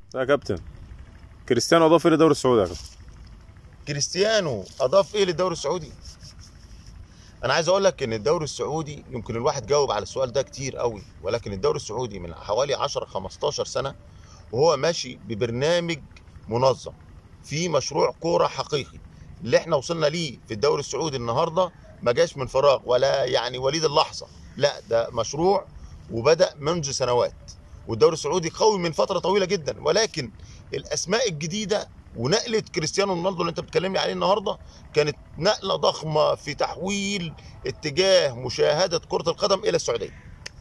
يا كابتن كريستيانو اضاف ايه للدوري السعودي يا كابتن كريستيانو اضاف ايه للدوري السعودي انا عايز اقول لك ان الدوري السعودي يمكن الواحد جاوب على السؤال ده كتير قوي ولكن الدوري السعودي من حوالي 10 15 سنه وهو ماشي ببرنامج منظم في مشروع كوره حقيقي اللي احنا وصلنا ليه في الدوري السعودي النهارده ما جاش من فراغ ولا يعني وليد اللحظه لا ده مشروع وبدا منذ سنوات والدوري السعودي قوي من فتره طويله جدا ولكن الاسماء الجديده ونقله كريستيانو رونالدو اللي انت بتكلمني عليه النهارده كانت نقله ضخمه في تحويل اتجاه مشاهده كره القدم الى السعوديه.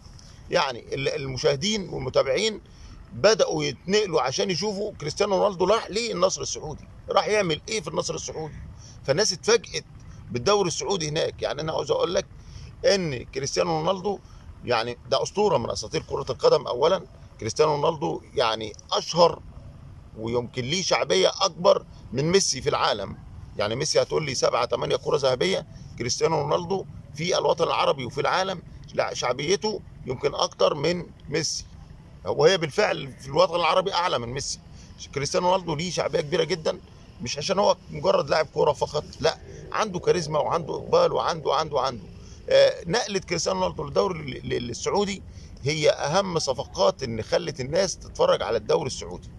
يعني ال- المشاهدين والمتابعين بداوا يتنقلوا عشان يشوفوا كريستيانو رونالدو راح ليه النصر السعودي؟ راح يعمل ايه في النصر السعودي؟ فالناس اتفاجئت بالدوري السعودي هناك، يعني انا عاوز اقول لك ان كريستيانو رونالدو يعني ده اسطوره من اساطير كره القدم اولا كريستيانو رونالدو يعني اشهر ويمكن ليه شعبيه اكبر من ميسي في العالم يعني ميسي هتقول لي سبعة ثمانية كرة ذهبية كريستيانو رونالدو في الوطن العربي وفي العالم لا شعبيته يمكن اكتر من ميسي وهي بالفعل في الوطن العربي اعلى من ميسي كريستيانو رونالدو ليه شعبيه كبيره جدا مش عشان هو مجرد لاعب كوره فقط لا عنده كاريزما وعنده اقبال وعنده عنده عنده آه، نقله كريستيانو رونالدو للدوري ال- ال- السعودي هي اهم صفقات ان خلت الناس تتفرج على الدوري السعودي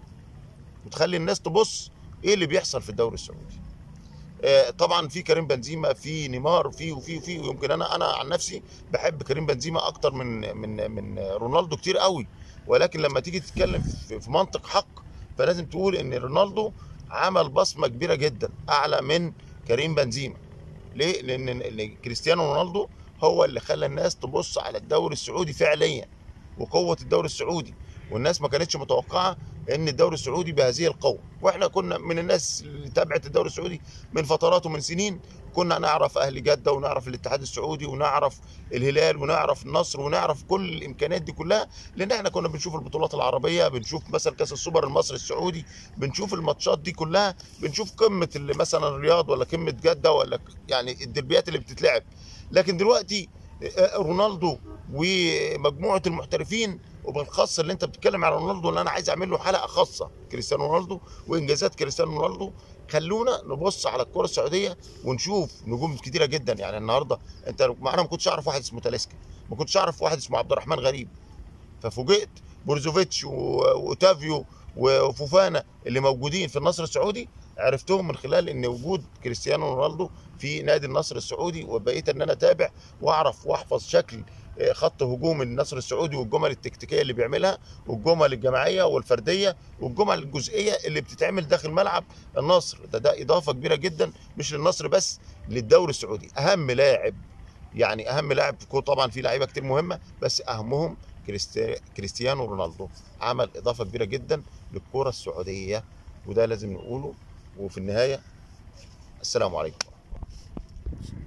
وتخلي الناس تبص ايه اللي بيحصل في الدوري السعودي آه، طبعا في كريم بنزيما في نيمار في وفي وفي ويمكن انا انا عن نفسي بحب كريم بنزيما اكتر من من من رونالدو كتير قوي ولكن لما تيجي تتكلم في في منطق حق فلازم تقول ان رونالدو عمل بصمه كبيره جدا اعلى من كريم بنزيما ليه لان لأن كريستيانو رونالدو هو اللي خلى الناس تبص على الدوري السعودي فعليا وقوه الدوري السعودي والناس ما كانتش متوقعه ان الدوري السعودي بهذه القوه واحنا كنا من الناس اللي تابعت الدوري السعودي من فترات ومن سنين كنا نعرف اهل جده ونعرف الاتحاد السعودي ونعرف الهلال ونعرف النصر ونعرف كل الامكانيات دي كلها لان احنا كنا بنشوف البطولات العربيه بنشوف مثلا كاس السوبر المصري السعودي بنشوف الماتشات دي كلها بنشوف قمه اللي مثلا الرياض ولا قمه جده ولا يعني الدربيات اللي بتتلعب لكن دلوقتي آه، رونالدو ومجموعه المحترفين وبالخاص اللي انت بتتكلم على رونالدو اللي انا عايز اعمل له حلقه خاصه كريستيانو رونالدو وانجازات كريستيانو رونالدو خلونا نبص على الكره السعوديه ونشوف نجوم كتيره جدا يعني النهارده انت معانا ما كنتش اعرف واحد اسمه تاليسكا ما كنتش اعرف واحد اسمه عبد الرحمن غريب ففوجئت بورزوفيتش و- واوتافيو وفوفانا اللي موجودين في النصر السعودي عرفتهم من خلال ان وجود كريستيانو رونالدو في نادي النصر السعودي وبقيت ان انا اتابع واعرف واحفظ شكل آه، خط هجوم النصر السعودي والجمل التكتيكيه اللي بيعملها والجمل الجماعيه والفرديه والجمل الجزئيه اللي بتتعمل داخل ملعب النصر ده ده اضافه كبيره جدا مش للنصر بس للدوري السعودي اهم لاعب يعني اهم لاعب في الكورة طبعا في لعيبه كتير مهمه بس اهمهم كريستي- كريستيانو رونالدو عمل اضافه كبيره جدا للكره السعوديه وده لازم نقوله وفي النهايه السلام عليكم